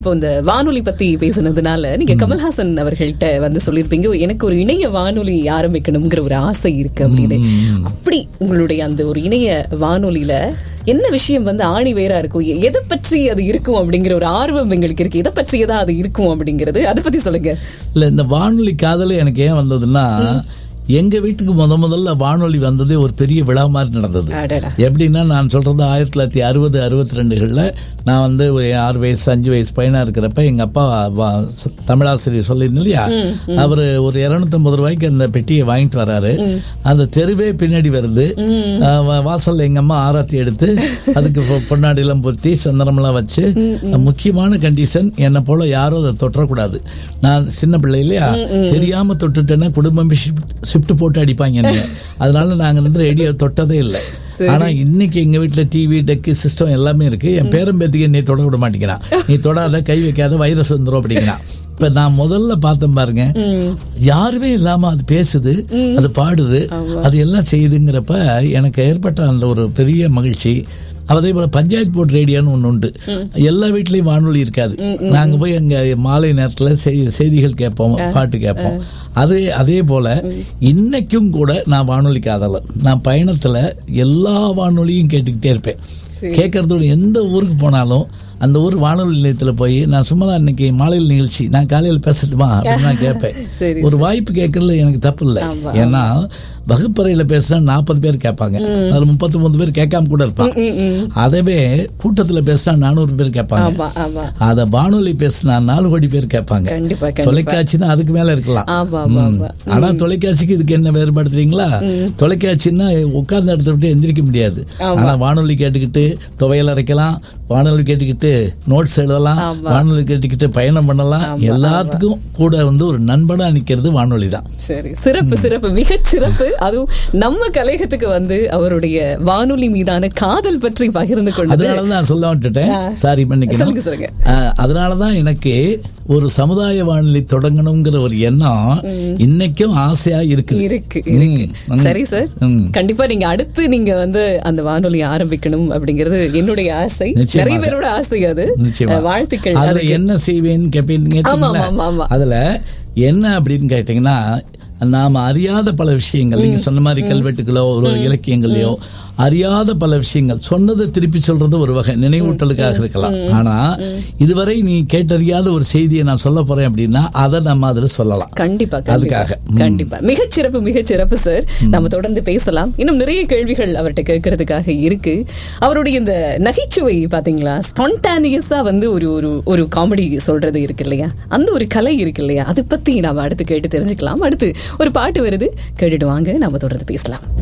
இப்போ இந்த வானொலி பத்தி பேசுனதுனால நீங்க கமல்ஹாசன் அவர்கள்ட்ட வந்து சொல்லியிருப்பீங்க எனக்கு ஒரு இணைய வானொலி ஆரம்பிக்கணுங்கிற ஒரு ஆசை இருக்கு அப்படின்னு அப்படி உங்களுடைய அந்த ஒரு இணைய வானொலியில என்ன விஷயம் வந்து ஆணி வேறா இருக்கும் எ- எதை பற்றி அது இருக்கும் அப்படிங்கிற ஒரு ஆர்வம் எங்களுக்கு இருக்கு எதை பற்றியதா அது இருக்கும் அப்படிங்கிறது அதை பத்தி சொல்லுங்க இல்ல இந்த வானொலி காதல் எனக்கு ஏன் வந்ததுன்னா எங்க வீட்டுக்கு முத முதல்ல வானொலி வந்ததே ஒரு பெரிய விழா மாதிரி நடந்தது அடடா. எப்படின்னா நான் சொல்றது ஆயிரத்தி தொள்ளாயிரத்தி அறுபது அறுபத்தி ரெண்டுகளில் நான் வந்து ஒரு ஆறு வயசு அஞ்சு வயசு பையனா இருக்கிறப்ப எங்க அப்பா வா- ச- தமிழாசிரியர் சொல்லியிருந்தேன் இல்லையா அவர் ஒரு இருநூத்தம்பது ரூபாய்க்கு அந்த பெட்டியை வாங்கிட்டு வராரு அந்த தெருவே பின்னாடி வருது அஹ் வா- வாசல்ல எங்க அம்மா ஆராத்தி எடுத்து அதுக்கு பொ- பொன்னாடி எல்லாம் பொருத்தி சந்தனமெல்லாம் வச்சு முக்கியமான கண்டிஷன் என்னை போல யாரும் அதை தொற்றக்கூடாது நான் சின்ன பிள்ளை இல்லையா தெரியாம தொட்டுட்டேன்னா குடும்பம் ஷிஃப்ட் போட்டு அடிப்பாங்க என்னைய அதனால நாங்க வந்து ரேடியோ தொட்டதே இல்லை ஆனா இன்னைக்கு எங்க வீட்டுல டிவி டெக்கு சிஸ்டம் எல்லாமே இருக்கு என் பேரம்பேத்திக்கு நீ தொட விட மாட்டேங்கிறான் நீ தொடாத கை வைக்காத வைரஸ் வந்துரும் அப்படிங்கிறான் இப்ப நான் முதல்ல பார்த்தேன் பாருங்க யாருமே இல்லாம அது பேசுது அது பாடுது அது எல்லாம் செய்யுதுங்கிறப்ப எனக்கு ஏற்பட்ட அந்த ஒரு பெரிய மகிழ்ச்சி அதே போல பஞ்சாயத்து போர்ட் ரேடியோன்னு ஒன்று உண்டு எல்லா வீட்லயும் வானொலி இருக்காது நாங்க போய் அங்க மாலை நேரத்துல செய்தி- செய்திகள் கேட்போம் பாட்டு கேட்போம் அதே அதே போல இன்னைக்கும் கூட நான் வானொலி காதலன் நான் பயணத்துல எல்லா வானொலியும் கேட்டுக்கிட்டே இருப்பேன் கேட்கறதோட எந்த ஊருக்கு போனாலும் அந்த ஊர் வானொலி நிலையத்துல போய் நான் சும்மா தான் இன்னைக்கு மாலையில் நிகழ்ச்சி நான் காலையில் பேசட்டுமா அப்படின்னு நான் கேட்பேன் சரி, ஒரு வாய்ப்பு கேட்கறதுல எனக்கு தப்பு இல்லை ஆமா, ஏன்னா வகுப்பறையில பேசினா நாற்பது பேர் கேட்பாங்க அதுல முப்பத்தி மூணு பேர் கேட்காம கூட இருப்பாங்க அதவே கூட்டத்துல பேசினா நானூறு பேர் கேட்பாங்க ஆமா ஆமா அத வானொலி பேசினா நாலு கோடி பேர் கேட்பாங்க கண்டிப்பா கண்டிப்பா தொலைக்காட்சின்னா அதுக்கு மேல இருக்கலாம் ஆமா ஆமா ம். ஆமா ஆனா தொலைக்காட்சிக்கு இதுக்கு என்ன வேறுபாடு தெரியுங்களா தொலைக்காட்சின்னா உட்கார்ந்த இடத்த விட்டு எந்திரிக்க முடியாது ஆனா வானொலி கேட்டுக்கிட்டு துவையல் அரைக்கலாம் வானொலி கேட்டுக்கிட்டு நோட்ஸ் எழுதலாம் வானொலி கேட்டுக்கிட்டு பயணம் பண்ணலாம் எல்லாத்துக்கும் கூட வந்து ஒரு நண்பனா நிக்கிறது வானொலி தான் சரி சிறப்பு சிறப்பு மிகச் சிறப்பு அதுவும் நம்ம கலையகத்துக்கு வந்து அவருடைய வானொலி மீதான காதல் பற்றி பகிர்ந்து கொண்டது அதனாலதான் நான் சொல்ல விட்டுட்டேன் சாரி சொல்லுங்க, பண்ணிக்கணும் சொல்லுங்க. ஆஹ், அதனாலதான் எனக்கு ஒரு சமுதாய வானொலி தொடங்கணுங்கிற ஒரு எண்ணம் இன்னைக்கும் ஆசையா இருக்குது இருக்கு இருக்கு ம். சரி சார் ம். கண்டிப்பா நீங்க அடுத்து நீங்க வந்து அந்த வானொலி ஆரம்பிக்கணும் அப்படிங்கிறது என்னுடைய ஆசை நிச்சயமாக. நிறைய பேரோட ஆசை அது நிச்சயமா. அஹ், வாழ்த்துக்கள் அதுல அதுக்கு. என்ன செய்வேன்னு கேப்பீங்க ஆமா, கேட்டீங்களா? ஆமா, ஆமா. அதுல என்ன அப்படின்னு கேட்டீங்கன்னா நாம அறியாத பல விஷயங்கள் நீங்க சொன்ன மாதிரி கல்வெட்டுகளோ ஒரு இலக்கியங்களையோ அறியாத பல விஷயங்கள் சொன்னதை திருப்பி சொல்றது ஒரு வகை நினைவூட்டலுக்காக இருக்கலாம் ஆனா இதுவரை நீ கேட்டறியாத ஒரு செய்தியை நான் சொல்ல போறேன் அப்படின்னா அதை நம்ம அதுல சொல்லலாம் கண்டிப்பா கண்டிப்பா அதுக்காக. ம். கண்டிப்பா மிகச் சிறப்பு மிகச் சிறப்பு சார் நம்ம தொடர்ந்து பேசலாம் இன்னும் நிறைய கேள்விகள் அவர்கிட்ட கேட்கறதுக்காக இருக்கு அவருடைய இந்த நகைச்சுவை பாத்தீங்களா ஸ்பான்டானியஸா வந்து ஒரு ஒரு ஒரு காமெடி சொல்றது இருக்கு இல்லையா அந்த ஒரு கலை இருக்கு இல்லையா அதை பத்தி நாம அடுத்து கேட்டு தெரிஞ்சுக்கலாம் அடுத்து ஒரு பாட்டு வருது கேட்டுட்டு வாங்க நாம தொடர்ந்து பேசலாம்